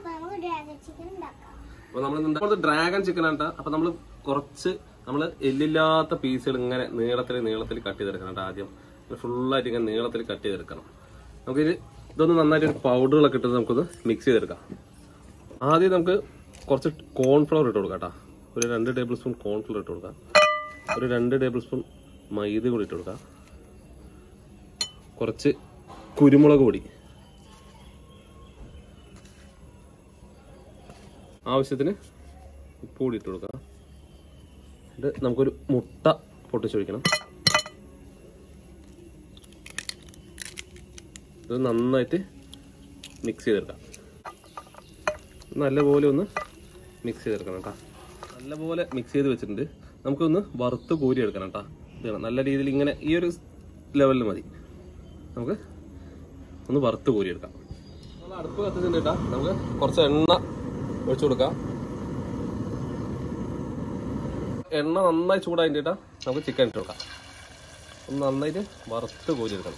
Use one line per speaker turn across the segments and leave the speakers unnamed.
അപ്പൊ നമുക്ക് dragon chicken ഉണ്ടാക്കാം
അപ്പൊ നമ്മൾ ഡ്രാഗൺ ചിക്കൻ ആണ് അപ്പൊ നമ്മൾ കുറച്ച് നമ്മൾ എല്ലില്ലാത്ത പീസുകൾ ഇങ്ങനെ നീളത്തിൽ നീളത്തിൽ കട്ട് ചെയ്തെടുക്കണം ട്ടോ ആദ്യം ഫുള്ളായിട്ട് ഇങ്ങനെ നീളത്തിൽ കട്ട് ചെയ്തെടുക്കണം നമുക്കിത് ഇതൊന്ന് നന്നായിട്ട് ഒരു പൗഡറുകളൊക്കെ ഇട്ട് നമുക്കൊന്ന് മിക്സ് ചെയ്തെടുക്കാം ആദ്യം നമുക്ക് കുറച്ച് കോൺഫ്ലവർ ഇട്ട് കൊടുക്കാം കേട്ടോ ഒരു രണ്ട് ടേബിൾ സ്പൂൺ കോൺഫ്ലവർ ഇട്ട് കൊടുക്കാം ഒരു രണ്ട് ടേബിൾ സ്പൂൺ മൈദ കൂടി ഇട്ട് കൊടുക്കാം കുറച്ച് കുരുമുളക് പൊടി ആവശ്യത്തിന് ഉപ്പ് കൂടി ഇട്ട് കൊടുക്കാം ഇത് നമുക്കൊരു മുട്ട പൊട്ടിച്ചൊഴിക്കണം ഇത് നന്നായിട്ട് മിക്സ് ചെയ്തെടുക്കാം നല്ലപോലെ ഒന്ന് മിക്സ് ചെയ്തെടുക്കണം കേട്ടോ നല്ലപോലെ മിക്സ് ചെയ്ത് വെച്ചിട്ടുണ്ട് നമുക്കൊന്ന് വറുത്ത് കോരി എടുക്കണം കേട്ടോ ഇത് നല്ല രീതിയിൽ ഇങ്ങനെ ഈ ഒരു ലെവലിൽ മതി നമുക്ക് ഒന്ന് വറുത്ത് കോരി എടുക്കാം നമ്മൾ അടുപ്പ് കത്തിച്ചിട്ടുണ്ട് കേട്ടോ നമുക്ക് കുറച്ച് എണ്ണ ഒഴിച്ചു കൊടുക്കാം എണ്ണ നന്നായി ചൂടായിട്ട് കേട്ടാ നമുക്ക് ചിക്കൻ ഇട്ട് കൊടുക്കാം ഒന്ന് നന്നായിട്ട് വറുത്ത് കോരി എടുക്കണം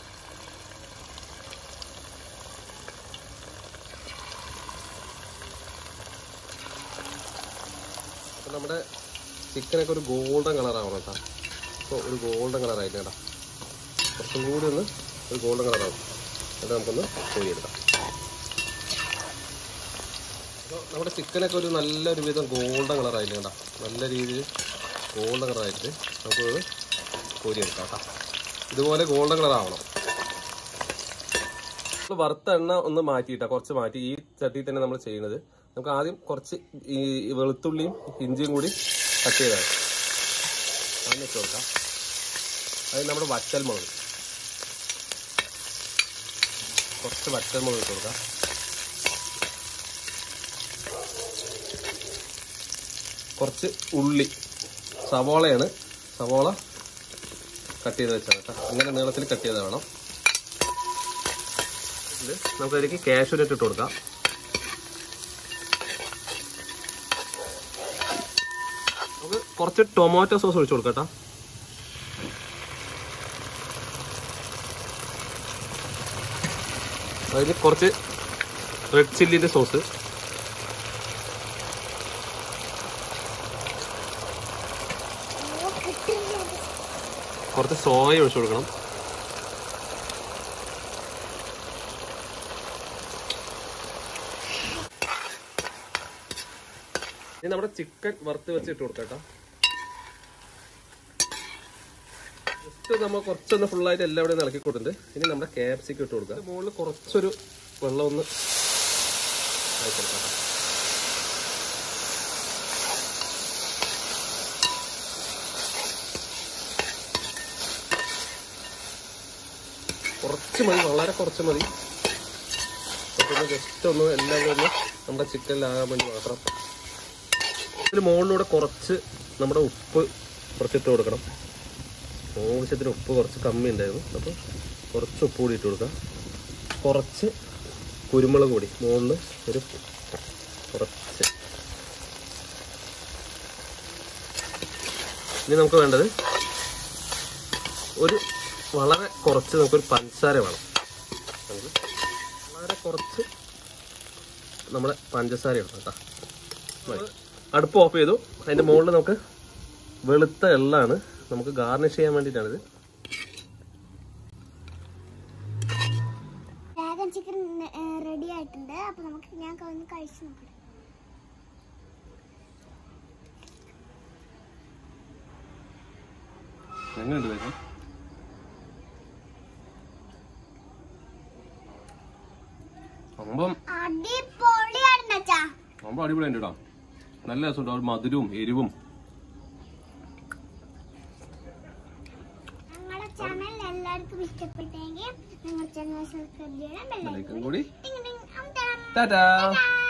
അപ്പൊ നമ്മുടെ ചിക്കനൊക്കെ ഒരു ഗോൾഡൻ കളർ ആവണം കേട്ടോ അപ്പോൾ ഒരു ഗോൾഡൻ കളർ ആയിട്ട് കേട്ടോ കുറച്ചും കൂടി ഒന്ന് ഒരു ഗോൾഡൻ കളർ ആവും എന്നിട്ട് നമുക്കൊന്ന് കോരിയെടുക്കാം അപ്പോൾ നമ്മുടെ ചിക്കനൊക്കെ ഒരു നല്ലൊരു വിധം ഗോൾഡൻ കളർ ആയിട്ട് കേട്ടോ നല്ല രീതിയിൽ ഗോൾഡൻ കളർ ആയിട്ട് നമുക്ക് കോരിയെടുക്കാം കേട്ടോ ഇതുപോലെ ഗോൾഡൻ കളർ ആവണം നമ്മൾ വറുത്ത എണ്ണ ഒന്ന് മാറ്റിയിട്ടാ കുറച്ച് മാറ്റി ഈ ചട്ടിയിൽ തന്നെ നമ്മൾ ചെയ്യുന്നത് നമുക്ക് ആദ്യം കുറച്ച് ഈ വെളുത്തുള്ളിയും ഇഞ്ചിയും കൂടി കട്ട് ചെയ്താണ് ആദ്യം വെച്ച് കൊടുക്കാം അത് നമ്മുടെ വറ്റൽ മുളക് കുറച്ച് വറ്റൽ മുളക് ഇട്ട് കൊടുക്കാം കുറച്ച് ഉള്ളി സവോളയാണ് സവോള കട്ട് ചെയ്ത് വെച്ചാൽ കേട്ടോ ഇങ്ങനെ നീളത്തിൽ കട്ട് ചെയ്ത് വേണം ഇത് നമുക്ക് അതിലേക്ക് കാഷ്യൂനട്ട് ഇട്ട് കൊടുക്കാം നമുക്ക് കുറച്ച് ടൊമാറ്റോ സോസ് ഒഴിച്ചു കൊടുക്കാം കേട്ടോ അതിന് കുറച്ച് റെഡ് ചില്ലിന്റെ സോസ്
ഓ, കിട്ടില്ല.
കുറച്ച് സോയ ഒഴിച്ചു കൊടുക്കണം ഇനി നമ്മുടെ ചിക്കൻ വറുത്ത് വെച്ച് ഇട്ട് കൊടുക്കാം കേട്ടോ ജസ്റ്റ് നമ്മൾ കുറച്ചൊന്ന് ഫുള്ളായിട്ട് എല്ലാം ഇവിടെ ഇളക്കി കൊടുത്തിട്ടുണ്ട് ഇനി നമ്മുടെ ക്യാപ്സിക്കം ഇട്ട് കൊടുക്കാം മുകളിൽ കുറച്ചൊരു വെള്ളം ഒന്ന് ആയി കൊടുക്കാം കേട്ടോ. കുറച്ച് മതി വളരെ കുറച്ച് മതി അതൊന്ന് ജസ്റ്റ് ഒന്ന് എല്ലാം കൂടി ഒന്ന് നമ്മുടെ ചിക്കനിലാകാൻ വേണ്ടി മാത്രം ഇതിന് മുകളിലൂടെ കുറച്ച് നമ്മുടെ ഉപ്പ് കുറച്ചിട്ട് കൊടുക്കണം ആവശ്യത്തിന് ഉപ്പ് കുറച്ച് കമ്മി ഉണ്ടായിരുന്നു അപ്പോൾ കുറച്ച് ഉപ്പ് കൂടി ഇട്ട് കൊടുക്കാം കുറച്ച് കുരുമുളക് പൊടി മുകളിൽ ഒരു കുറച്ച് ഇനി നമുക്ക് വേണ്ടത് ഒരു വളരെ കുറച്ച് നമുക്കൊരു പഞ്ചസാര വേണം നമുക്ക് വളരെ കുറച്ച് നമ്മുടെ പഞ്ചസാര ഇടണം കേട്ടോ മതി. അടുപ്പ് ഓഫ് ചെയ്തു അതിന്റെ മുകളിൽ നമുക്ക് വെളുത്ത എള്ളാണ് നമുക്ക് ഗാർണിഷ് ചെയ്യാൻ വേണ്ടിയിട്ടാണിത്
ഡ്രാഗൺ ചിക്കൻ റെഡി ആയിട്ടുണ്ട് അപ്പൊ നമുക്ക് ഞാൻ ഒന്ന് കഴിച്ചു നോക്കാം
എങ്ങനെയുണ്ട് വേഗം സംഭവം
അടിപൊളിയാണ് അച്ഛാ
സംഭവം അടിപൊളിയുണ്ട് കേട്ടോ നല്ല രസമുണ്ട് ആ ഒരു മധുരവും എരിവും
ഞങ്ങളുടെ ചാനൽ എല്ലാവർക്കും ഇഷ്ടപ്പെട്ടെങ്കിൽ നിങ്ങൾ ചാനൽ സബ്സ്ക്രൈബ് ചെയ്യണം
ബെല്ലൈക്കൺ
ബെല്ലൈക്കൺ
കൂടി
ടിങ് ടിങ് അമർത്തണം.
ടാറ്റാ
ടാറ്റാ.